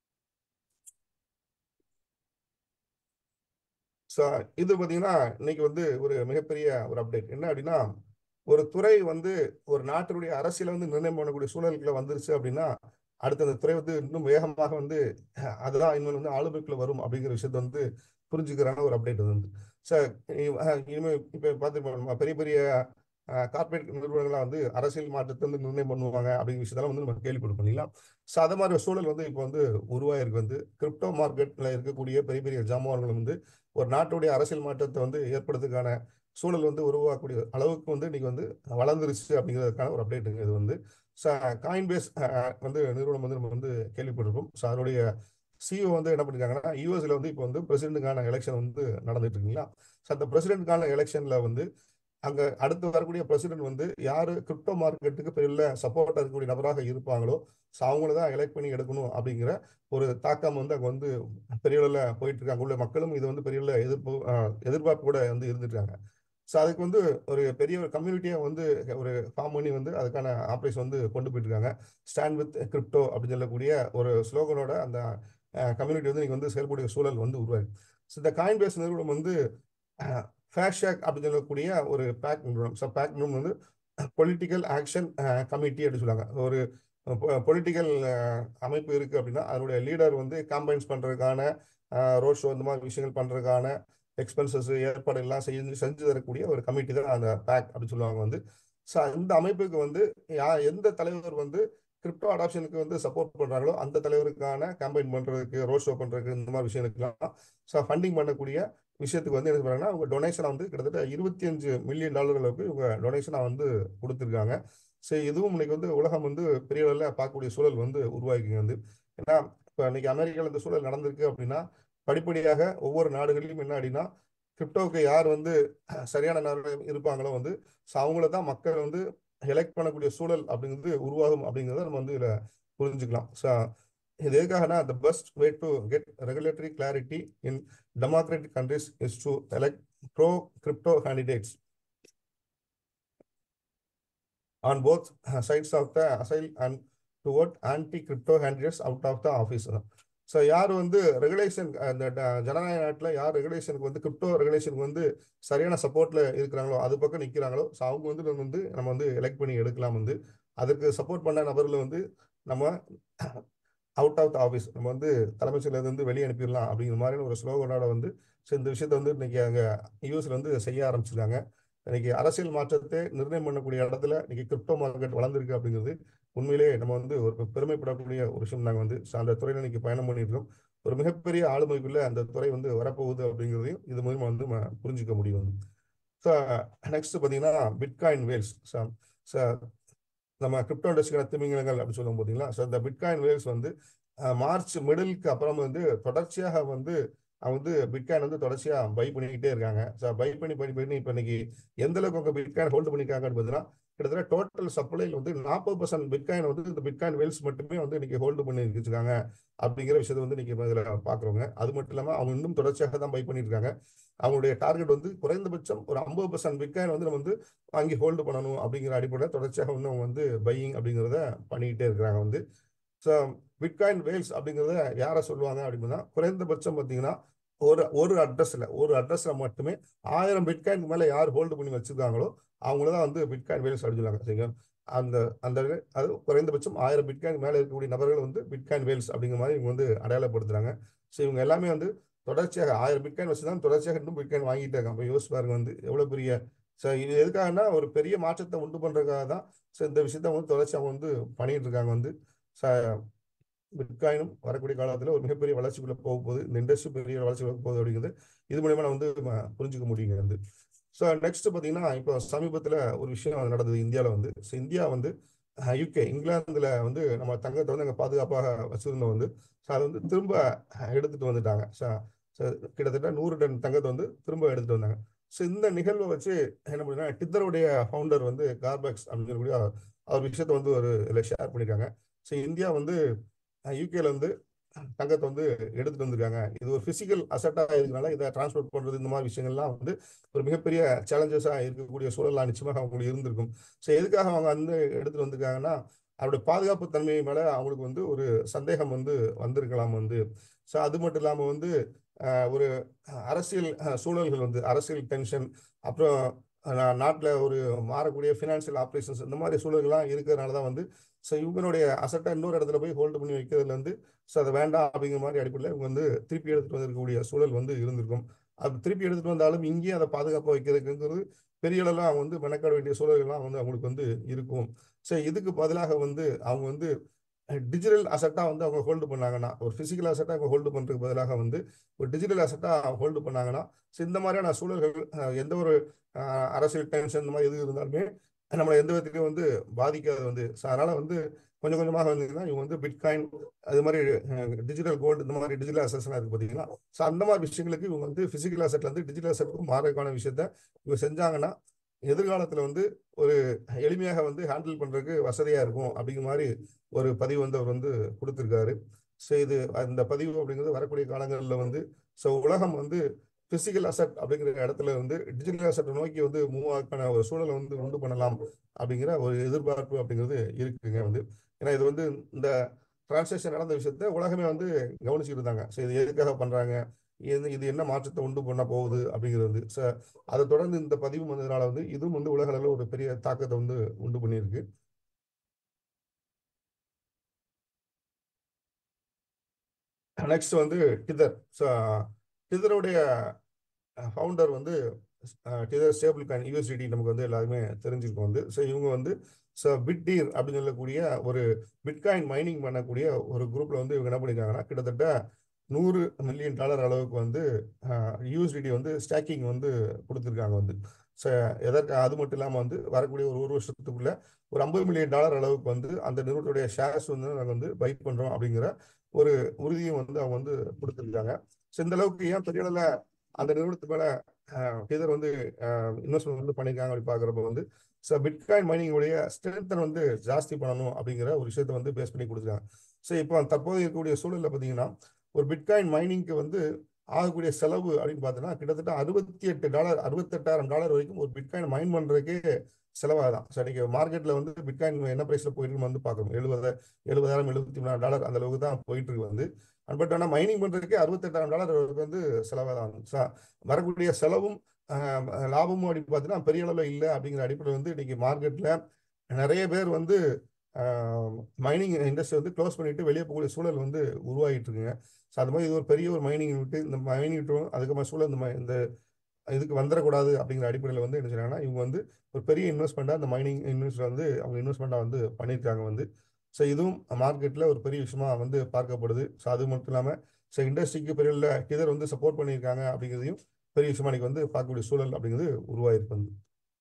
ஸோ இது பார்த்தீங்கன்னா இன்னைக்கு வந்து ஒரு மிகப்பெரிய ஒரு அப்டேட் என்ன அப்படின்னா ஒரு துறை வந்து ஒரு நாட்டினுடைய அரசியலை வந்து நிர்ணயம் பண்ணக்கூடிய சூழலுக்குள்ள வந்துருச்சு அப்படின்னா அடுத்த அந்த துறை வந்து இன்னும் வேகமாக வந்து அதுதான் இன்னும் வந்து ஆளுமைக்குள்ள வரும் அப்படிங்கிற விஷயத்த வந்து புரிஞ்சுக்கிறான ஒரு அப்டேட் வந்து சார் இனிமேல் இப்போ பார்த்து பெரிய பெரிய கார்பரேட் நிறுவனங்கள்லாம் வந்து அரசியல் மாற்றத்தை வந்து நிர்ணயம் பண்ணுவாங்க அப்படிங்கிற விஷயத்தெல்லாம் வந்து நம்ம கேள்விப்படும் இல்லைங்களா ஸோ அது மாதிரி ஒரு சூழல் வந்து இப்போ வந்து உருவாயிருக்கு வந்து கிரிப்டோ மார்க்கெட்டில் இருக்கக்கூடிய பெரிய பெரிய ஜாமான்கள் வந்து ஒரு நாட்டுடைய அரசியல் மாற்றத்தை வந்து ஏற்படுறதுக்கான சூழல் வந்து உருவாக்கக்கூடிய அளவுக்கு வந்து இன்னைக்கு வந்து வளர்ந்துருச்சு அப்படிங்கிறதுக்கான ஒரு அப்டேட்டுங்க இது வந்து ஸோ காயின் பேஸ் வந்து நிறுவனம் வந்து நம்ம வந்து கேள்விப்பட்டிருப்போம் ஸோ அதனுடைய சிஓ வந்து என்ன பண்ணிருக்காங்கன்னா யூஎஸ்ல வந்து இப்போ வந்து பிரசிடென்ட்டுக்கான எலெக்ஷன் வந்து நடந்துட்டு இருக்குங்களா ஸோ அந்த பிரசிடென்ட்டுக்கான எலெக்ஷன்ல வந்து அங்க அடுத்து வரக்கூடிய பிரசிடென்ட் வந்து யாரு கிரிப்டோ மார்க்கெட்டுக்கு பெரிய சப்போர்ட் இருக்கக்கூடிய நபராக இருப்பாங்களோ ஸோ அவங்கள தான் எலெக்ட் பண்ணி எடுக்கணும் அப்படிங்கிற ஒரு தாக்கம் வந்து அங்கே வந்து பெரிய அளவில் போயிட்டு இருக்காங்க உள்ள மக்களும் இது வந்து பெரிய அளவில் எதிர்ப்பு ஆஹ் எதிர்பார்ப்பு கூட வந்து இருந்துட்டாங்க ஸோ அதுக்கு வந்து ஒரு பெரிய ஒரு கம்யூனிட்டியை வந்து ஒரு ஃபார்ம் பண்ணி வந்து அதுக்கான ஆப்ரேஷன் வந்து கொண்டு போயிட்டு இருக்காங்க ஸ்டாண்ட் வித் கிரிப்டோ அப்படின்னு சொல்லக்கூடிய ஒரு ஸ்லோகனோட அந்த கம்யூனிட்டி வந்து நீங்கள் வந்து செயல்படைய சூழல் வந்து உருவாயிருக்கு ஸோ இந்த காயின் பேஸ் நிறுவனம் வந்து ஃபேஷாக் அப்படின்னு சொல்லக்கூடிய ஒரு பேக் நிறுவனம் ஸோ பேக் நிறுவனம் வந்து பொலிட்டிக்கல் ஆக்ஷன் கமிட்டி அப்படின்னு சொல்லுவாங்க ஒரு பொலிட்டிக்கல் அமைப்பு இருக்குது அப்படின்னா அதனுடைய லீடர் வந்து காம்பைன்ஸ் பண்ணுறதுக்கான ரோட் ஷோ இந்த மாதிரி விஷயங்கள் பண்ணுறதுக்கான எக்ஸ்பென்சஸ் ஏற்பாடு எல்லாம் செஞ்சு செஞ்சு தரக்கூடிய ஒரு கமிட்டி தான் அந்த பேக் அப்படின்னு சொல்லுவாங்க வந்து ஸோ இந்த அமைப்புக்கு வந்து யா எந்த தலைவர் வந்து கிரிப்டோ அடாப்ஷனுக்கு வந்து சப்போர்ட் பண்ணுறாங்களோ அந்த தலைவருக்கான கேம்பெயின் பண்ணுறதுக்கு ரோட் ஷோ பண்ணுறதுக்கு இந்த மாதிரி விஷயங்களுக்குலாம் ஸோ ஃபண்டிங் பண்ணக்கூடிய விஷயத்துக்கு வந்து என்ன சொல்கிறாங்கன்னா அவங்க டொனேஷனை வந்து கிட்டத்தட்ட இருபத்தி அஞ்சு மில்லியன் டாலர் அளவுக்கு இவங்க டொனேஷனாக வந்து கொடுத்துருக்காங்க ஸோ இதுவும் இன்னைக்கு வந்து உலகம் வந்து பெரிய அளவில் பார்க்கக்கூடிய சூழல் வந்து உருவாக்கிங்க வந்து ஏன்னா இப்போ இன்னைக்கு அமெரிக்காவில் இந்த சூழல் நடந்திருக்கு அப்படின்னா படிப்படியாக ஒவ்வொரு நாடுகளிலும் என்ன அப்படின்னா கிரிப்டோவுக்கு யார் வந்து சரியான நேரம் இருப்பாங்களோ வந்து ஸோ அவங்கள தான் மக்கள் வந்து எலெக்ட் பண்ணக்கூடிய சூழல் அப்படிங்கிறது உருவாகும் அப்படிங்கிறத நம்ம வந்து இதில் புரிஞ்சுக்கலாம் ஸோ இது எதுக்காகனா the best way to get regulatory clarity in democratic countries is to elect pro crypto candidates on both sides of the aisle and toward anti-crypto candidates out of the office. So யார் வந்து ரெகுலேஷன் அந்த ஜனநாயக நாட்டில் யார் ரெகுலேஷனுக்கு வந்து கிரிப்டோ ரெகுலேஷனுக்கு வந்து சரியான சப்போர்ட்டில் இருக்கிறாங்களோ அது பக்கம் நிற்கிறாங்களோ ஸோ அவங்க வந்து நம்ம வந்து நம்ம வந்து எலெக்ட் பண்ணி எடுக்கலாம் வந்து அதற்கு சப்போர்ட் பண்ண நபர்களை வந்து நம்ம அவுட் ஆஃப் த ஆஃபீஸ் நம்ம வந்து தலைமைச் செயலருந்து வெளியே அனுப்பிடலாம் அப்படிங்கிற மாதிரியான ஒரு ஸ்லோகனோட வந்து ஸோ இந்த விஷயத்த வந்து இன்னைக்கு அங்கே யூஎஸ்ல வந்து செய்ய ஆரம்பிச்சிருக்காங்க இன்னைக்கு அரசியல் மாற்றத்தை நிர்ணயம் பண்ணக்கூடிய இடத்துல இன்னைக்கு கிரிப்டோ மார்க்கெட் வளர்ந்துருக்கு அப்படிங்கிறது உண்மையிலேயே நம்ம வந்து ஒரு பெருமைப்படக்கூடிய ஒரு விஷயம் நாங்கள் வந்து அந்த துறையில் இன்னைக்கு பயணம் பண்ணியிருக்கோம் ஒரு மிகப்பெரிய ஆளுமைக்குள்ள அந்த துறை வந்து வரப்போகுது அப்படிங்கிறதையும் இது மூலியமா வந்து புரிஞ்சுக்க முடியும் ஸோ நெக்ஸ்ட் பார்த்தீங்கன்னா பிட்காயின் வேல்ஸ் ஸோ நம்ம கிரிப்டோ இண்டஸ்ட்ரிக்கான திமிங்கலங்கள் அப்படின்னு சொல்லும் பார்த்தீங்களா ஸோ இந்த பிட்காயின் வேல்ஸ் வந்து மார்ச் மிடிலுக்கு அப்புறம் வந்து தொடர்ச்சியாக வந்து அவங்க வந்து பிட்காயின் வந்து தொடர்ச்சியாக பை பண்ணிக்கிட்டே இருக்காங்க ஸோ பை பண்ணி பை பண்ணி இப்போ இன்னைக்கு எந்த அளவுக்கு அவங்க பிட்காயின் ஹோல்டு பண்ணியிருக்காங்கன்னு பார்த்தீங்கன்னா கிட்டத்தட்ட டோட்டல் சப்ளைல வந்து நாற்பது பர்சன்ட் பிட்காயின் வந்து இந்த பிட்காயின் வெல்ஸ் மட்டுமே வந்து இன்னைக்கு ஹோல்டு பண்ணி வச்சிருக்காங்க அப்படிங்கிற விஷயத்தை வந்து இன்னைக்கு இதில் பார்க்குறவங்க அது மட்டும் இல்லாமல் அவங்க இன்னும் தொடர்ச்சியாக தான் பை பண்ணியிருக்காங்க அவங்களுடைய டார்கெட் வந்து குறைந்தபட்சம் ஒரு ஐம்பது பர்சன்ட் பிட்காயின் வந்து நம்ம வந்து வாங்கி ஹோல்டு பண்ணணும் அப்படிங்கிற அடிப்படையில் தொடர்ச்சியாக வந்து அவங்க வந்து பையிங் அப்படிங்கிறத பண்ணிக்கிட்டே இருக்கிறாங்க வந்து ஸோ பிட்காயின் வேல்ஸ் அப்படிங்கிறத யாரை சொல்லுவாங்க அப்படின்னா குறைந்தபட்சம் பார்த்தீங்கன்னா ஒரு ஒரு அட்ரஸ்ல ஒரு அட்ரஸ்ல மட்டுமே ஆயிரம் பிட்காயின் மேல யார் ஹோல்டு பண்ணி வச்சிருக்காங்களோ அவங்கள தான் வந்து பிட்காயின் வேல்ஸ் அடிச்சுருவாங்க சரிங்க அந்த அந்த அது குறைந்தபட்சம் ஆயிரம் பிட்காயின் மேல இருக்கக்கூடிய நபர்கள் வந்து பிட்காயின் வேல்ஸ் அப்படிங்கிற மாதிரி இவங்க வந்து அடையாளப்படுத்துறாங்க ஸோ இவங்க எல்லாமே வந்து தொடர்ச்சியாக ஆயிரம் பிட்காயின் வச்சு தான் தொடர்ச்சியாக இன்னும் பிட்காயின் வாங்கிட்டு இருக்காங்க அப்போ யோசிச்சு பாருங்க வந்து எவ்வளவு பெரிய ஸோ இது எதுக்காகனா ஒரு பெரிய மாற்றத்தை உண்டு பண்றதுக்காக தான் ஸோ இந்த விஷயத்த வந்து தொடர்ச்சி அவங்க வந்து பண்ணிட்டு இருக்காங்க வந்து பிட்காயினும் வரக்கூடிய காலத்தில் ஒரு மிகப்பெரிய வளர்ச்சிக்குள்ள போக போகுது இந்த இண்டஸ்ட்ரி பெரிய வளர்ச்சி போகுது அப்படிங்கிறது இது மூலயமா நான் வந்து புரிஞ்சுக்க முடியுங்க வந்து ஸோ நெக்ஸ்ட் பார்த்தீங்கன்னா இப்போ சமீபத்தில் ஒரு விஷயம் நடந்தது இந்தியாவில் வந்து ஸோ இந்தியா வந்து யூகே இங்கிலாந்துல வந்து நம்ம தங்கத்தை வந்து அங்கே பாதுகாப்பாக வச்சிருந்தோம் வந்து ஸோ அதை வந்து திரும்ப எடுத்துட்டு வந்துட்டாங்க ஸோ கிட்டத்தட்ட நூறு டன் தங்கத்தை வந்து திரும்ப எடுத்துட்டு வந்தாங்க ஸோ இந்த நிகழ்வை வச்சு என்ன பண்ணுன்னா டித்தருடைய ஃபவுண்டர் வந்து கார்பெக்ஸ் அப்படின்னு சொல்லக்கூடிய அவர் விஷயத்தை வந்து ஒரு இதில் ஷேர் பண்ணியிருக்காங்க ஸோ இந்தியா வந்து யூகேல வந்து தங்கத்தை வந்து எடுத்துட்டு வந்திருக்காங்க இது ஒரு பிசிக்கல் அசட்டா இருக்கனால இதை டிரான்ஸ்போர்ட் பண்றது இந்த மாதிரி விஷயங்கள்லாம் வந்து ஒரு மிகப்பெரிய சேலஞ்சஸா இருக்கக்கூடிய சூழலாம் நிச்சயமாக அவங்களுக்கு இருந்திருக்கும் ஸோ எதுக்காக அவங்க வந்து எடுத்துட்டு வந்திருக்காங்கன்னா அவருடைய பாதுகாப்பு தன்மை மேல அவங்களுக்கு வந்து ஒரு சந்தேகம் வந்து வந்திருக்கலாம் வந்து ஸோ அது மட்டும் இல்லாம வந்து ஒரு அரசியல் சூழல்கள் வந்து அரசியல் டென்ஷன் அப்புறம் நாட்டில் ஒரு மாறக்கூடிய ஃபினான்ஷியல் ஆப்ரேஷன்ஸ் இந்த மாதிரி சூழல்கள்லாம் இருக்கிறதுனால தான் வந்து ஸோ இவங்களுடைய அசட்டை இன்னொரு இடத்துல போய் ஹோல்டு பண்ணி வைக்கிறதுல வந்து ஸோ அதை வேண்டாம் அப்படிங்கிற மாதிரி அடிப்படையில் இவங்க வந்து திருப்பி எடுத்துட்டு வந்திருக்கக்கூடிய சூழல் வந்து இருந்திருக்கும் அது திருப்பி எடுத்துட்டு வந்தாலும் இங்கேயும் அதை பாதுகாப்பாக வைக்கிறதுக்குங்கிறது பெரிய அளவில் அவங்க வந்து மெனக்காட வேண்டிய சூழல்கள்லாம் வந்து அவங்களுக்கு வந்து இருக்கும் ஸோ இதுக்கு பதிலாக வந்து அவங்க வந்து டிஜிட்டல் அசட்டாக வந்து அவங்க ஹோல்டு பண்ணாங்கன்னா ஒரு ஃபிசிக்கல் அசட்டாக அவங்க ஹோல்டு பண்ணுறதுக்கு பதிலாக வந்து ஒரு டிஜிட்டல் அசட்டாக ஹோல்டு பண்ணாங்கன்னா ஸோ இந்த மாதிரியான சூழல்கள் எந்த ஒரு அரசியல் டென்ஷன் இந்த மாதிரி எது இருந்தாலுமே நம்மளை எந்த விதத்துலையும் வந்து பாதிக்காது வந்து ஸோ அதனால் வந்து கொஞ்சம் கொஞ்சமாக வந்தீங்கன்னா இவங்க வந்து பிட்காயின் அது மாதிரி டிஜிட்டல் கோல்டு இந்த மாதிரி டிஜிட்டல் அசட்ஸ்லாம் இருக்கு பார்த்தீங்களா ஸோ அந்த மாதிரி விஷயங்களுக்கு இவங்க வந்து பிசிக்கல் அசட்ல இருந்து டிஜிட்டல் அசட்டுக்கு மாறதுக்கான விஷயத்த இவங்க செஞ்சாங்கன்னா எதிர்காலத்தில் வந்து ஒரு எளிமையாக வந்து ஹேண்டில் பண்ணுறதுக்கு வசதியாக இருக்கும் அப்படிங்கிற மாதிரி ஒரு பதிவு வந்து அவர் வந்து கொடுத்துருக்காரு ஸோ இது அந்த பதிவு அப்படிங்கிறது வரக்கூடிய காலங்களில் வந்து ஸோ உலகம் வந்து பிசிக்கல் அசட் அப்படிங்கிற இடத்துல வந்து டிஜிட்டல் அசட்டை நோக்கி வந்து மூவ் ஆக்கான ஒரு சூழலை வந்து உண்டு பண்ணலாம் அப்படிங்கிற ஒரு எதிர்பார்ப்பு அப்படிங்கிறது இருக்குங்க வந்து ஏன்னா இது வந்து இந்த டிரான்சாக்ஷன் நடந்த விஷயத்த உலகமே வந்து கவனிச்சுட்டு இருந்தாங்க ஸோ இது எதுக்காக பண்ணுறாங்க இது இது என்ன மாற்றத்தை உண்டு பண்ண போகுது அப்படிங்கிறது வந்து ஸோ அதை தொடர்ந்து இந்த பதிவு வந்ததுனால வந்து இதுவும் வந்து உலக அளவில் ஒரு பெரிய தாக்கத்தை வந்து உண்டு பண்ணியிருக்கு நெக்ஸ்ட் வந்து டிதர் ஸோ டிதருடைய ஃபவுண்டர் வந்து டிதர் ஸ்டேபிள் காயின் யூஎஸ்டிடி நமக்கு வந்து எல்லாருமே தெரிஞ்சிருக்கும் வந்து ஸோ இவங்க வந்து ஸோ பிட்டீர் அப்படின்னு சொல்லக்கூடிய ஒரு பிட்காயின் மைனிங் பண்ணக்கூடிய ஒரு குரூப்ல வந்து இவங்க என்ன பண்ணியிருக்காங்கன்னா கிட்டத்தட்ட நூறு மில்லியன் டாலர் அளவுக்கு வந்து யூஎஸ்டிடி வந்து ஸ்டாக்கிங் வந்து கொடுத்துருக்காங்க வந்து ஸோ எதற்கு அது மட்டும் இல்லாமல் வந்து வரக்கூடிய ஒரு ஒரு வருஷத்துக்குள்ள ஒரு ஐம்பது மில்லியன் டாலர் அளவுக்கு வந்து அந்த நிறுவனத்துடைய ஷேர்ஸ் வந்து நாங்கள் வந்து பை பண்ணுறோம் அப்படிங்கிற ஒரு உறுதியும் வந்து அவங்க வந்து கொடுத்துருக்காங்க ஸோ இந்த அளவுக்கு ஏன் பெரிய அளவில் அந்த நிறுவனத்து மேலே இதர் வந்து இன்வெஸ்ட்மெண்ட் வந்து பண்ணியிருக்காங்க அப்படி பார்க்குறப்ப வந்து ஸோ பிட்காயின் மைனிங்குடைய ஸ்ட்ரென்த்தை வந்து ஜாஸ்தி பண்ணணும் அப்படிங்கிற ஒரு விஷயத்தை வந்து பேஸ் பண்ணி கொடுத்துருக்காங்க ஸோ இப்போ தற்போது இருக்கக்கூடிய சூழலில் பார்த்தீங்கன்னா ஒரு பிட்காயின் மைனிங்க்கு வந்து ஆகக்கூடிய செலவு அப்படின்னு பார்த்தீங்கன்னா கிட்டத்தட்ட அறுபத்தி எட்டு டாலர் அறுபத்தெட்டாயிரம் டாலர் வரைக்கும் ஒரு பிட்காயின் மைன் பண்ணுறதுக்கே செலவாகுதான் ஸோ இன்னைக்கு மார்க்கெட்டில் வந்து பிட்காயின் என்ன ப்ரைஸில் போயிட்டு வந்து பார்க்கணும் எழுபது எழுபதாயிரம் எழுபத்தி மூணாயிரம் டாலர் அந்த அளவுக்கு தான் போயிட்டு இருக்கு வந்து பட் ஆனால் மைனிங் பண்ணுறதுக்கே அறுபத்தெட்டாயிரம் டாலர் வந்து செலவாக தான் ஸோ வரக்கூடிய செலவும் லாபமும் அப்படி பார்த்தீங்கன்னா பெரிய அளவில் இல்லை அப்படிங்கிற அடிப்படையில் வந்து இன்னைக்கு மார்க்கெட்டில் நிறைய பேர் வந்து மைனிங் இண்டஸ்ட்ரி வந்து க்ளோஸ் பண்ணிட்டு வெளியே போகக்கூடிய சூழல் வந்து உருவாகிட்டு இருக்குங்க ஸோ அது மாதிரி இது ஒரு பெரிய ஒரு மைனிங் விட்டு இந்த மைனிங் விட்டும் அதுக்கப்புறம் சூழல் இந்த இந்த இதுக்கு வந்துடக்கூடாது அப்படிங்கிற அடிப்படையில் வந்து என்ன செய்யறாங்கன்னா இவங்க வந்து ஒரு பெரிய இன்வெஸ்ட்மெண்ட்டாக அந்த மைனிங் இன்வெஸ்ட் வந்து அவங்க இன்வெஸ்ட்மெண்ட்டாக வந்து பண்ணியிருக்காங்க வந்து ஸோ இதுவும் மார்க்கெட்டில் ஒரு பெரிய விஷயமா வந்து பார்க்கப்படுது ஸோ அது மட்டும் இல்லாமல் ஸோ இண்டஸ்ட்ரிக்கு பெரிய இதர் வந்து சப்போர்ட் பண்ணியிருக்காங்க அப்படிங்கிறதையும் பெரிய விஷயமா இன்னைக்கு வந்து பார்க்கக்கூடிய சூழல் அப்படிங்கிறது உருவாயிருக்கு வந்து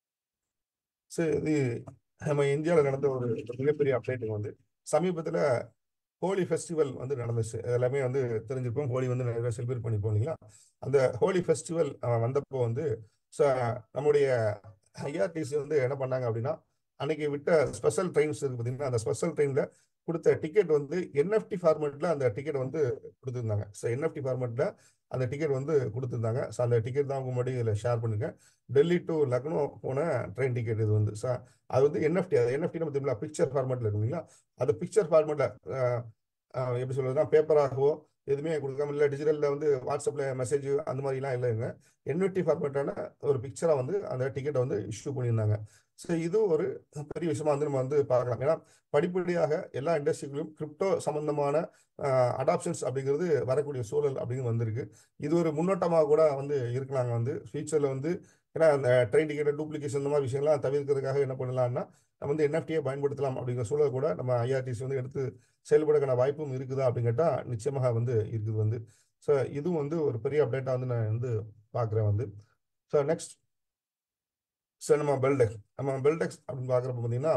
ஸோ இது நம்ம இந்தியாவில் நடந்த ஒரு மிகப்பெரிய அப்டேட்டுங்க வந்து சமீபத்தில் ஹோலி ஃபெஸ்டிவல் வந்து நடந்துச்சு எல்லாமே வந்து தெரிஞ்சிருப்போம் ஹோலி வந்து நிறைய செலிப்ரேட் பண்ணிப்போம் இல்லைங்களா அந்த ஹோலி ஃபெஸ்டிவல் வந்தப்போ வந்து ஸோ நம்முடைய ஐஆர்டிசி வந்து என்ன பண்ணாங்க அப்படின்னா அன்னைக்கு விட்ட ஸ்பெஷல் ட்ரெயின்ஸ் இருக்கு பார்த்தீங்கன்னா அந்த ஸ்பெஷல் ட்ரெயினில் கொடுத்த டிக்கெட் வந்து என்எஃப்டி ஃபார்மேட்டில் அந்த டிக்கெட் வந்து கொடுத்துருந்தாங்க ஸோ என்எஃப்டி ஃபார்மேட்டில் அந்த டிக்கெட் வந்து கொடுத்துருந்தாங்க ஸோ அந்த டிக்கெட் தான் உங்க முன்னாடி இதில் ஷேர் பண்ணிருக்கேன் டெல்லி டு லக்னோ போன ட்ரெயின் டிக்கெட் இது வந்து ஸோ அது வந்து என்எஃப்டி அது என்எஃப்டி நம்ம தெரியுங்களா பிக்சர் ஃபார்மேட்டில் இருக்கு இல்லைங்களா அந்த பிக்சர் ஃபார்மேட்டில் எப்படி சொல்றதுனா பேப்பராகவோ எதுவுமே கொடுக்காம இல்லை டிஜிட்டலில் வந்து வாட்ஸ்அப்பில் மெசேஜ் அந்த மாதிரிலாம் இல்லைங்க என்எஃப்டி ஃபார்மேட்டான ஒரு பிக்சராக வந்து அந்த டிக்கெட்டை வந்து இஷ்யூ பண்ணியிருந்தாங்க ஸோ இது ஒரு பெரிய விஷயமா வந்து நம்ம வந்து பார்க்கலாம் ஏன்னா படிப்படியாக எல்லா இண்டஸ்ட்ரிகளிலும் கிரிப்டோ சம்பந்தமான அடாப்ஷன்ஸ் அப்படிங்கிறது வரக்கூடிய சூழல் அப்படிங்கிறது வந்திருக்கு இது ஒரு முன்னோட்டமாக கூட வந்து இருக்கலாங்க வந்து ஃபியூச்சரில் வந்து ஏன்னா அந்த ட்ரெயின் டிக்கெட் டூப்ளிகேஷன் இந்த மாதிரி விஷயங்கள்லாம் தவிர்க்கிறதுக்காக என்ன பண்ணலாம்னா நம்ம வந்து என்எஃப்டியை பயன்படுத்தலாம் அப்படிங்கிற சூழல் கூட நம்ம ஐஆர்டிசி வந்து எடுத்து செயல்படுறதுக்கான வாய்ப்பும் இருக்குதா அப்படின்னு கேட்டால் நிச்சயமாக வந்து இருக்குது வந்து ஸோ இதுவும் வந்து ஒரு பெரிய அப்டேட்டாக வந்து நான் வந்து பார்க்குறேன் வந்து ஸோ நெக்ஸ்ட் ஸோ நம்ம பெல்டெக்ஸ் நம்ம பெல்டெக்ஸ் அப்படின்னு பார்க்குறப்ப பார்த்தீங்கன்னா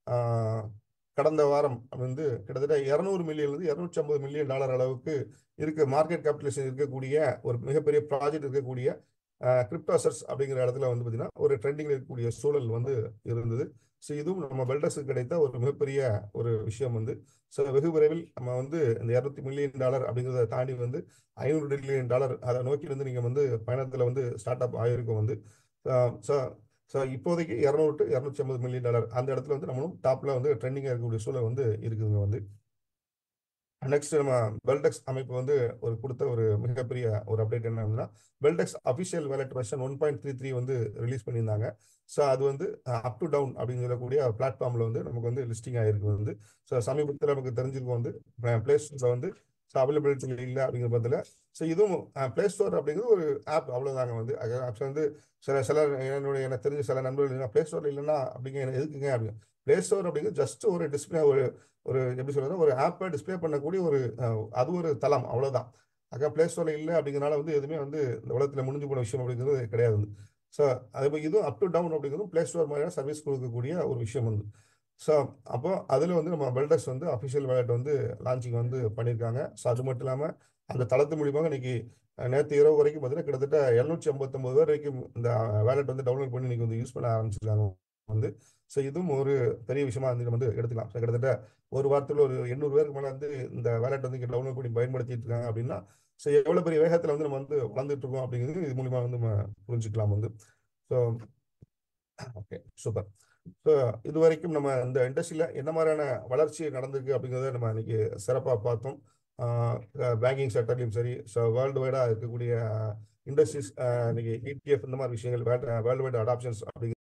கடந்த வாரம் வந்து கிட்டத்தட்ட இரநூறு மில்லியன்லேருந்து இரநூற்றி ஐம்பது மில்லியன் டாலர் அளவுக்கு இருக்க மார்க்கெட் கேபிட்டலேஷன் இருக்கக்கூடிய ஒரு மிகப்பெரிய ப்ராஜெக்ட் இருக்கக்கூடிய கிரிப்டோ அசட்ஸ் அப்படிங்கிற இடத்துல வந்து பார்த்தீங்கன்னா ஒரு ட்ரெண்டிங் இருக்கக்கூடிய சூழல் வந்து இருந்தது ஸோ இதுவும் நம்ம பெல்டஸுக்கு கிடைத்த ஒரு மிகப்பெரிய ஒரு விஷயம் வந்து ஸோ வெகு விரைவில் நம்ம வந்து இந்த இரநூத்தி மில்லியன் டாலர் அப்படிங்கிறத தாண்டி வந்து ஐநூறு மில்லியன் டாலர் அதை நோக்கி வந்து நீங்கள் வந்து பயணத்தில் வந்து ஸ்டார்ட் அப் ஆகிருக்கும் வந்து ஸோ ஸோ இப்போதைக்கு இரநூறு டு இரநூத்தி ஐம்பது மில்லியன் டாலர் அந்த இடத்துல வந்து நம்மளும் டாப்பில் வந்து ட்ரெண்டிங்காக இருக்கக்கூடிய சூழல் வந்து இருக்குதுங்க வந்து நெக்ஸ்ட் நம்ம பெல்டெக்ஸ் அமைப்பு வந்து ஒரு கொடுத்த ஒரு மிகப்பெரிய ஒரு அப்டேட் என்ன அப்படின்னா பெல்டெக்ஸ் official wallet version one point three three வந்து ரிலீஸ் பண்ணியிருந்தாங்க ஸோ அது வந்து அப் டு டவுன் அப்படின்னு சொல்லக்கூடிய பிளாட்ஃபார்மில் வந்து நமக்கு வந்து லிஸ்டிங் ஆகிருக்கு வந்து ஸோ சமீபத்தில் நமக்கு தெரிஞ்சிருக்கும் வந்து பிளே ஸ்டோரில் வந்து ஸோ அவைலபிலிட்டி இல்லை அப்படிங்கிற பட்சத்தில் ஸோ இதுவும் பிளே ஸ்டோர் அப்படிங்கிறது ஒரு ஆப் அவ்வளோதாங்க வந்து ஆக்சுவலாக வந்து சில சில என்னுடைய எனக்கு தெரிஞ்ச சில நண்பர்கள் பிளே ஸ்டோர் இல்லைன்னா அப்படிங்க எதுக்குங்க அப்படிங்க பிளே ஸ்டோர் அப்படிங்கிறது ஜஸ்ட் ஒரு டிஸ்பிளே ஒரு ஒரு எப்படி சொல்றது ஒரு ஆப்பை டிஸ்பிளே பண்ணக்கூடிய ஒரு அது ஒரு தளம் அவ்வளோதான் அக்கா பிளே ஸ்டோரில் இல்லை அப்படிங்கிறனால வந்து எதுவுமே வந்து இந்த உலகத்தில் முடிஞ்சு போன விஷயம் அப்படிங்கிறது கிடையாது ஸோ அதே மாதிரி இதுவும் அப் டு டவுன் அப்படிங்கிறதும் பிளே ஸ்டோர் மாதிரியான சர்வீஸ் கொடுக்கக்கூடிய ஒரு விஷயம் வந்து ஸோ அப்போ அதில் வந்து நம்ம வெல்டர்ஸ் வந்து அஃபிஷியல் வேலட் வந்து லான்ச்சிங் வந்து பண்ணியிருக்காங்க ஸோ அது மட்டும் இல்லாமல் அந்த தளத்து மூலியமாக இன்னைக்கு நேற்று இரவு வரைக்கும் பார்த்தீங்கன்னா கிட்டத்தட்ட எழுநூற்றி ஐம்பத்தொம்பது பேர் வரைக்கும் இந்த வேலட் வந்து டவுன்லோட் பண்ணி இன்னைக்கு வந்து யூஸ் பண்ண ஆரம்பிச்சிருக்காங்க வந்து ஸோ இதுவும் ஒரு பெரிய விஷயமா வந்து நம்ம வந்து எடுத்துக்கலாம் ஸோ கிட்டத்தட்ட ஒரு வாரத்தில் ஒரு எண்ணூறு பேருக்கு மேலே வந்து இந்த வேலட் வந்து இங்கே டவுன்லோட் பண்ணி பயன்படுத்திட்டு இருக்காங்க அப்படின்னா ஸோ எவ்வளோ பெரிய வேகத்தில் வந்து நம்ம வந்து வளர்ந்துட்டு இருக்கோம் அப்படிங்கிறது இது மூலியமாக வந்து நம்ம புரிஞ்சுக்கலாம் வந்து ஸோ ஓகே சூப்பர் ஸோ இது வரைக்கும் நம்ம இந்த இண்டஸ்ட்ரியில் என்ன மாதிரியான வளர்ச்சி நடந்திருக்கு அப்படிங்கிறத நம்ம இன்னைக்கு சிறப்பாக பார்த்தோம் பேங்கிங் செக்டர்லையும் சரி ஸோ வேர்ல்டு வைடாக இருக்கக்கூடிய இண்டஸ்ட்ரீஸ் இன்னைக்கு இடிஎஃப் இந்த மாதிரி விஷயங்கள் வேர்ல்டு வைட் அடாப்ஷன்ஸ் அப்படிங்கிற